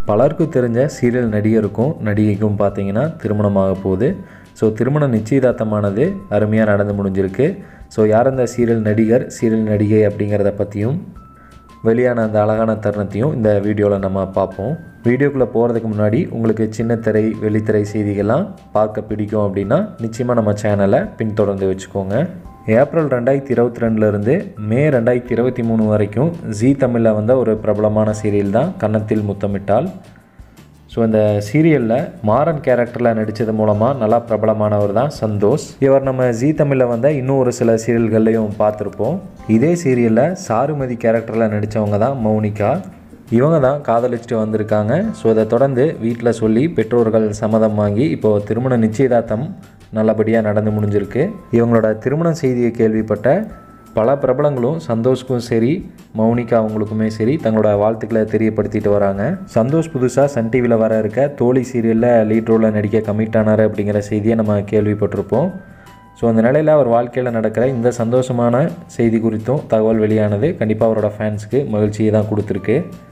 பலருக்கும் தெரிஞ்ச சீரியல் நடிகருக்கும் நடிகைக்கும் பார்த்தீங்கன்னா திருமணமாக போகுது ஸோ திருமண நிச்சயதார்த்தமானது அருமையாக நடந்து முடிஞ்சிருக்கு ஸோ யார் அந்த சீரியல் நடிகர் சீரியல் நடிகை அப்படிங்கிறத பற்றியும் வெளியான அந்த அழகான தருணத்தையும் இந்த வீடியோவில் நம்ம பார்ப்போம் வீடியோக்குள்ளே போகிறதுக்கு முன்னாடி உங்களுக்கு சின்ன திரை வெளித்திரை செய்திகள்லாம் பார்க்க பிடிக்கும் அப்படின்னா நிச்சயமாக நம்ம சேனலை பின்தொடர்ந்து வச்சுக்கோங்க ஏப்ரல் ரெண்டாயிரத்தி இருபத்தி ரெண்டுலேருந்து மே ரெண்டாயிரத்தி இருபத்தி மூணு வரைக்கும் ஜீ தமிழில் வந்த ஒரு பிரபலமான சீரியல் தான் கன்னத்தில் முத்தமிட்டால் ஸோ இந்த சீரியலில் மாறன் கேரக்டரில் நடித்தது மூலமாக நல்லா பிரபலமானவர் தான் சந்தோஷ் இவர் நம்ம ஜீ தமிழில் வந்த இன்னும் ஒரு சில சீரியல்கள்லையும் பார்த்துருப்போம் இதே சீரியலில் சாருமதி கேரக்டரில் நடித்தவங்க தான் மௌனிகா இவங்க தான் காதலிச்சுட்டு வந்திருக்காங்க ஸோ இதை தொடர்ந்து வீட்டில் சொல்லி பெற்றோர்கள் சம்மதம் வாங்கி இப்போது திருமண நிச்சயதார்த்தம் நல்லபடியாக நடந்து முடிஞ்சிருக்கு இவங்களோட திருமண செய்தியை கேள்விப்பட்ட பல பிரபலங்களும் சந்தோஷ்க்கும் சரி மௌனிகா அவங்களுக்குமே சரி தங்களோட வாழ்த்துக்களை தெரியப்படுத்திட்டு வராங்க சந்தோஷ் புதுசாக சன் டிவியில் வர இருக்க தோழி சீரியலில் லீட் ரோலில் நடிக்க கமிட் ஆனார் அப்படிங்கிற செய்தியை நம்ம கேள்விப்பட்டிருப்போம் ஸோ அந்த நிலையில் அவர் வாழ்க்கையில் நடக்கிற இந்த சந்தோஷமான செய்தி குறித்தும் தகவல் வெளியானது கண்டிப்பாக அவரோட ஃபேன்ஸுக்கு மகிழ்ச்சியை தான் கொடுத்துருக்கு